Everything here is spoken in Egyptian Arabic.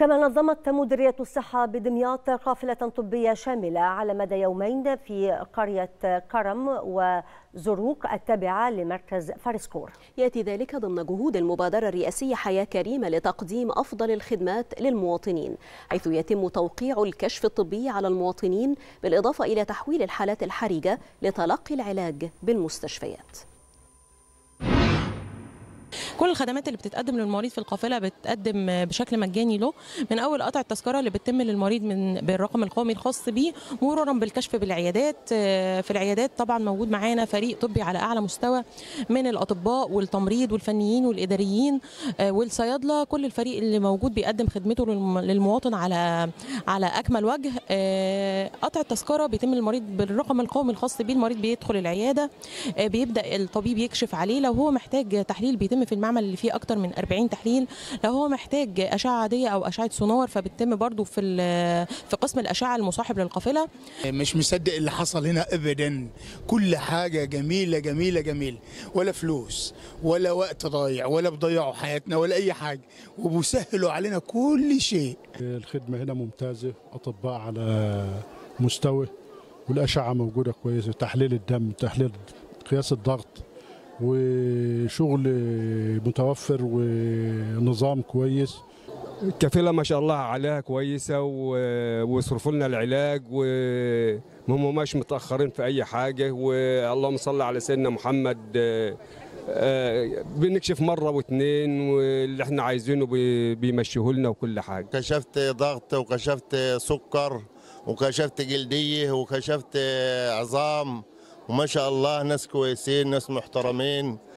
كما نظمت مديرية الصحة بدمياط قافلة طبية شاملة على مدى يومين في قرية كرم وزروق التابعة لمركز فارسكور يأتي ذلك ضمن جهود المبادرة الرئاسية حياة كريمة لتقديم أفضل الخدمات للمواطنين حيث يتم توقيع الكشف الطبي على المواطنين بالإضافة إلى تحويل الحالات الحرجة لتلقي العلاج بالمستشفيات كل الخدمات اللي بتتقدم للمريض في القافله بتقدم بشكل مجاني له من اول قطع التذكره اللي بتتم للمريض من بالرقم القومي الخاص بيه مرورا بالكشف بالعيادات في العيادات طبعا موجود معانا فريق طبي على اعلى مستوى من الاطباء والتمريض والفنيين والاداريين والصيادله كل الفريق اللي موجود بيقدم خدمته للمواطن على على اكمل وجه قطع التذكره بيتم المريض بالرقم القومي الخاص بيه المريض بيدخل العياده بيبدا الطبيب يكشف عليه لو هو محتاج تحليل بيتم في المعمل اللي فيه اكتر من 40 تحليل لو هو محتاج اشعه عاديه او اشعه سونار فبتتم برضو في في قسم الاشعه المصاحب للقافله مش مصدق اللي حصل هنا ابدا كل حاجه جميله جميله جميله ولا فلوس ولا وقت ضايع ولا بضيعوا حياتنا ولا اي حاجه وبيسهلوا علينا كل شيء الخدمه هنا ممتازه اطباء على مستوى والاشعه موجوده كويسه تحليل الدم تحليل قياس الضغط وشغل متوفر ونظام كويس الكفيلة ما شاء الله عليها كويسة ويصرفوا لنا العلاج وهم مش متأخرين في أي حاجة واللهم صل على سيدنا محمد بنكشف مرة واثنين واللي احنا عايزينه بيمشيه لنا وكل حاجة كشفت ضغط وكشفت سكر وكشفت جلدية وكشفت عظام وما شاء الله ناس كويسين ناس محترمين